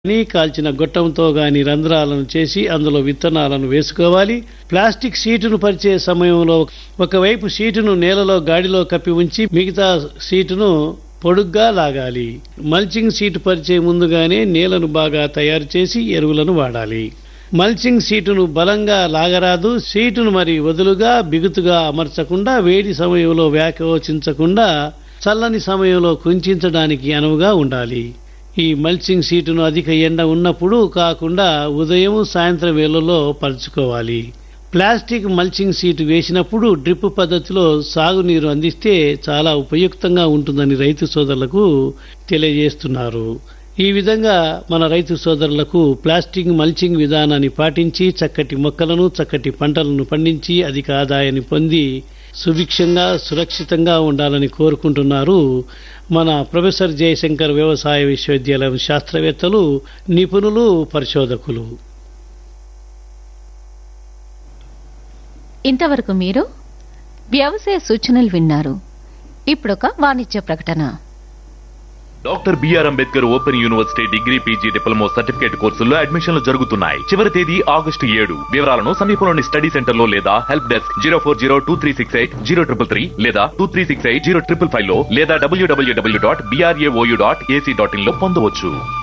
ని కాల్చిన గొట్టంతో గాని రంధ్రాలను చేసి అందులో విత్తనాలను వేసుకోవాలి ప్లాస్టిక్ షీటును పరిచే సమయంలో ఒకవైపు షీటును నేలలో గాడిలో కప్పి ఉంచి మిగతా షీటును పొడుగ్గా లాగాలి మల్చింగ్ షీటు పరిచే ముందుగానే నేలను బాగా తయారు చేసి ఎరువులను వాడాలి మల్చింగ్ షీటును బలంగా లాగరాదు షీటును మరి వదులుగా బిగుతుగా అమర్చకుండా వేడి సమయంలో వ్యాకోచించకుండా చల్లని సమయంలో కుంచించడానికి అనువుగా ఉండాలి ఈ మల్చింగ్ షీటును అధిక ఎండ ఉన్నప్పుడు కాకుండా ఉదయం సాయంత్రం వేళల్లో పరుచుకోవాలి ప్లాస్టిక్ మల్చింగ్ షీటు వేసినప్పుడు డ్రిప్ పద్ధతిలో సాగునీరు అందిస్తే చాలా ఉపయుక్తంగా ఉంటుందని రైతు సోదరులకు తెలియజేస్తున్నారు ఈ విధంగా మన రైతు సోదరులకు ప్లాస్టిక్ మల్చింగ్ విధానాన్ని పాటించి చక్కటి మొక్కలను చక్కటి పంటలను పండించి అధిక ఆదాయాన్ని పొంది సుభిక్షంగా సురక్షితంగా ఉండాలని కోరుకుంటున్నారు మన ప్రొఫెసర్ జయశంకర్ వ్యవసాయ విశ్వవిద్యాలయం శాస్త్రవేత్తలు నిపుణులు పరిశోధకులు ఇంతవరకు మీరు వ్యవసాయ సూచనలు విన్నారు ఇప్పుడొక వాణిజ్య ప్రకటన doctor BR Ambedkar open university degree PG diploma certificate కోర్సుల్లో అడ్మిషన్లు జరుగుతున్నాయి చివరి తేదీ ఆగస్టు ఏడు వివరాలను సమీపంలోని స్టడీ సెంటర్ లో లేదా help desk zero four zero two three six eight zero triple three లేదా two three six eight zero triple five లో లేదా డబ్ల్యూడబ్ల్యూడబ్ల్యూ dot BRAOU dot AC dot in లో పొందవచ్చు